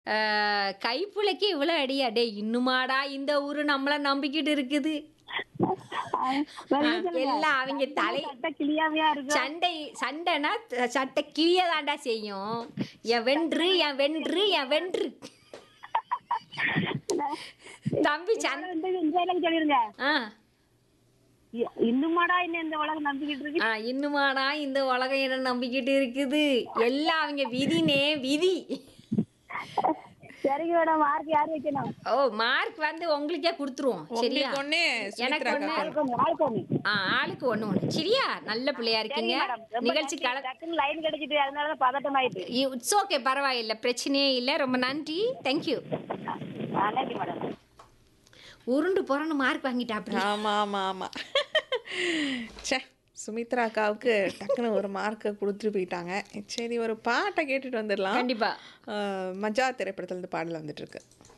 ஆ, கைப்புள்ளைக்கு இவ்வளோ அடியா டேய் இன்னுமாடா இந்த ஊரு நம்மள நம்பிக்கிட்டு இருக்குது எல்லாம் அவங்க தலை கிளியாமையா இருக்கு சண்டை சண்டைனா த- சட்டை கிழிய தாண்டா செய்யும் என் வென்று என் வென்று என் வென்று தம்பி சண்டை வந்து இந்த எனக்கு சொல்லிருங்க ஆ இ- இன்னுமாடா இன்னும் இந்த உலகம் நம்பிக்கிட்டு இருக்கு ஆ இன்னுமாடா இந்த உலகம் என்ன நம்பிக்கிட்டு இருக்குது எல்லாம் அவங்க விதினே விதி சரிங்க மேடம் மார்க் யாரு வைக்கணும் ஓ மார்க் வந்து உங்களுக்கே கொடுத்துருவோம் சரியா உங்களுக்கு ஒண்ணு எனக்கு சுமித்ரா ஒண்ணு அக்கா கொஞ்சம் நாளைக்கு ஒண்ணு ஆ ஆளுக்கு ஒண்ணு ஒண்ணு சரியா நல்ல பிள்ளையா இருக்கீங்க மேடம் ரொம்ப நிகழ்ச்சி நன்றி. கல டக்குன்னு லைன் கிடைச்சிட்டு அதனாலதான் பதட்டம் ஆயிட்டு இட்ஸ் ஓகே பரவாயில்ல பிரச்சனையே இல்லை ரொம்ப நன்றி தேங்க்யூ நன்றி மேடம் உருண்டு புறன்னு மார்க் வாங்கிட்டாப்டி ஆமா ஆமா ஆமா ச்சே சுமித்ரா அக்காவுக்கு டக்குன்னு ஒரு மார்க்கை கொடுத்துட்டு போயிட்டாங்க சரி ஒரு பாட்டை கேட்டுட்டு வந்துடலாம் கண்டிப்பா அஹ், மஜா திரைப்படத்துல இருந்து பாடல் வந்துட்டு இருக்கு